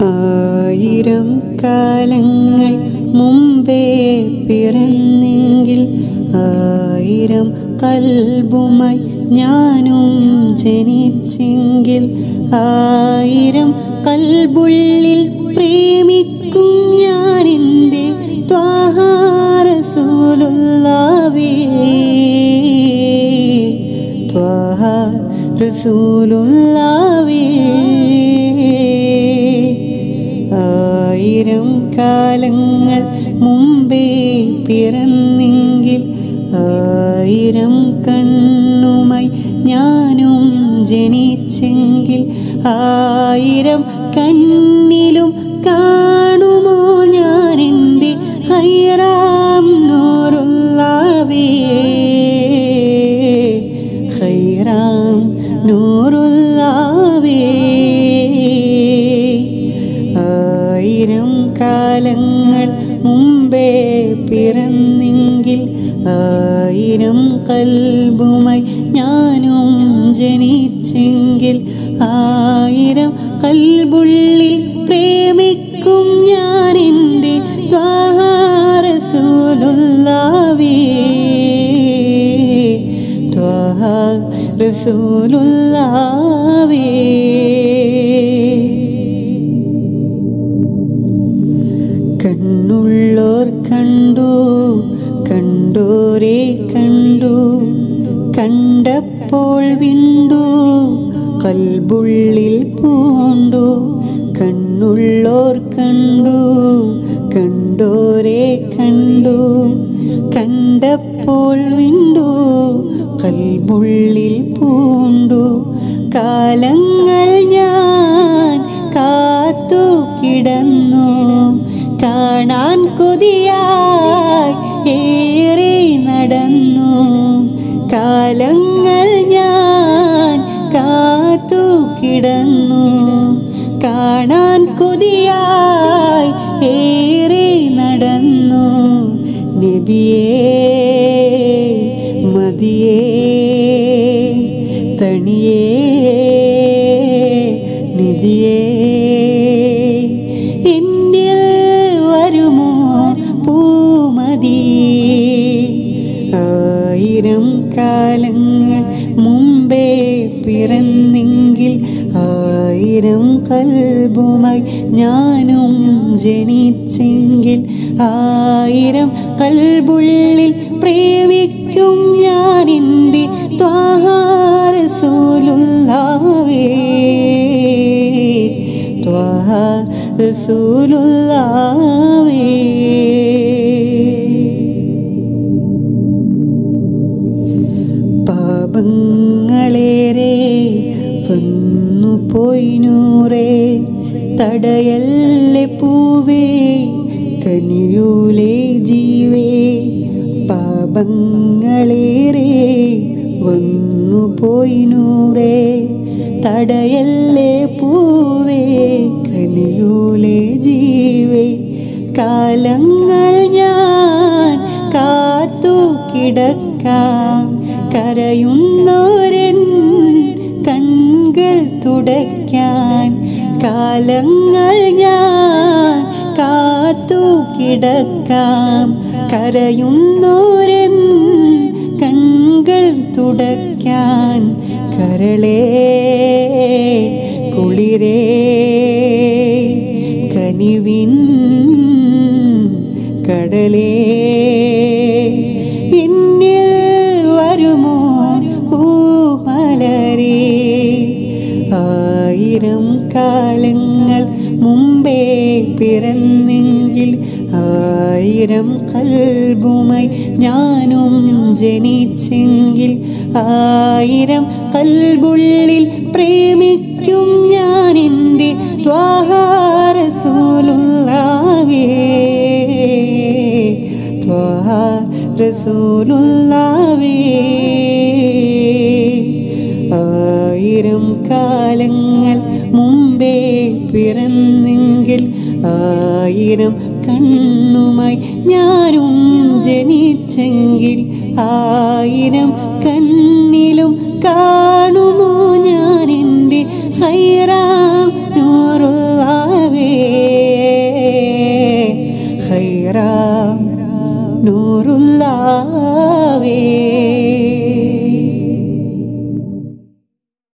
ആയിരം കാലങ്ങൾ മുമ്പേ പിറന്നെങ്കിൽ ആയിരം കൽബുമായി ഞാനും ജനിച്ചെങ്കിൽ ആയിരം കൽബുള്ളിൽ പ്രേമിക്കും ഞാൻ എൻ്റെ ത്വാഹാരസൂലുള്ളാവേ ത്വാഹ റസൂലുള്ളാവേ ആയിരം കാലങ്ങൾ മുമ്പേ പിറന്നെങ്കിൽ ആയിരം കണ്ണുമായി ഞാനും ജനിച്ചെങ്കിൽ ആയിരം കണ്ണിലും കാണുമോ ഞാൻ എൻ്റെ ഹൈറാം നൂറുള്ളാവേ ഹൈറാം നൂറുള്ളാവേ ആയിരം കാലങ്ങൾ മുമ്പേ പിറന്നെങ്കിൽ ആയിരം കൽബുമായി ഞാനും ജനിച്ചെങ്കിൽ ആയിരം കൽബുള്ളിൽ പ്രേമിക്കും ഞാൻ എൻ്റെ ത്വാഹാരസൂലുള്ളാവേ ത്വാഹ റസൂലുള്ളാവേ കണ്ണുള്ളോർ കണ്ടു കണ്ടോരെ കണ്ടു കണ്ടപ്പോൾ വിണ്ടു കൽബുള്ളിൽ പൂണ്ടു കണ്ണുള്ളോർ കണ്ടു കണ്ടോരെ കണ്ടു കണ്ടപ്പോൾ വിണ്ടു കൽബുള്ളിൽ പൂണ്ടു കാലങ്ങൾ ഞാൻ കാത്തു കിടന്നു കാണാൻ കൊതിയായി ഏറെ നടന്നു കാലങ്ങൾ ഞാൻ കാത്തു കിടന്നു കാണാൻ കൊതിയായി ഏറെ നടന്നു നബിയേ മതിയേ തണിയേ നിധിയേ എന്നിൽ വരുമോ പൂമതി ആയിരം കാലങ്ങൾ മുമ്പേ പിറന്നെങ്കിൽ ആയിരം കൽബുമായി ഞാനും ജനിച്ചെങ്കിൽ ആയിരം കൽബുള്ളിൽ പ്രേമിക്കും ഞാൻ എൻ്റെ ത്വാഹാരസൂലുള്ളാവേ ത്വാഹാരസൂലുള്ളാവേ പാപങ്ങളേറെ വന്നു പോയി നൂറേ തടയല്ലേ പൂവേ കനിയൂലേ ജീവേ പാപങ്ങളേറെ വന്നു പോയി നൂറേ തടയല്ലേ പൂവേ കനിയൂലേ ജീവേ കാലങ്ങൾ ഞാൻ കാത്തു കിടക്കാം കരയുന്നോരൻ കൺകൾ തുടയ്ക്കാൻ കാലങ്ങൾ ഞാൻ കാത്തു കിടക്കാം കരയുന്നോരൻ കൺകൾ തുടയ്ക്കാൻ കരളേ കുളിരേ കനിവിൻ കടലേ എന്നിൽ വരുമോ പൂമലരേ ആയിരം കാലങ്ങൾ മുമ്പേ പിറന്നെങ്കിൽ ആയിരം കൽബുമായി ഞാനും ജനിച്ചെങ്കിൽ ആയിരം കൽബുള്ളിൽ പ്രേമിക്കും ഞാൻ എൻ്റെ ത്വാഹാരസൂലുള്ളാവേ ത്വാഹാരസൂലുള്ളാവേ ആയിരം കാലങ്ങൾ മുമ്പേ പിറന്നെങ്കിൽ ആയിരം കണ്ണുമായി ഞാനും ജനിച്ചെങ്കിൽ ആയിരം കണ്ണിലും കാണുമോ ഞാൻ എൻ്റെ ഹൈറാം നൂറുള്ളാവേ നൂറുല്ലാവേ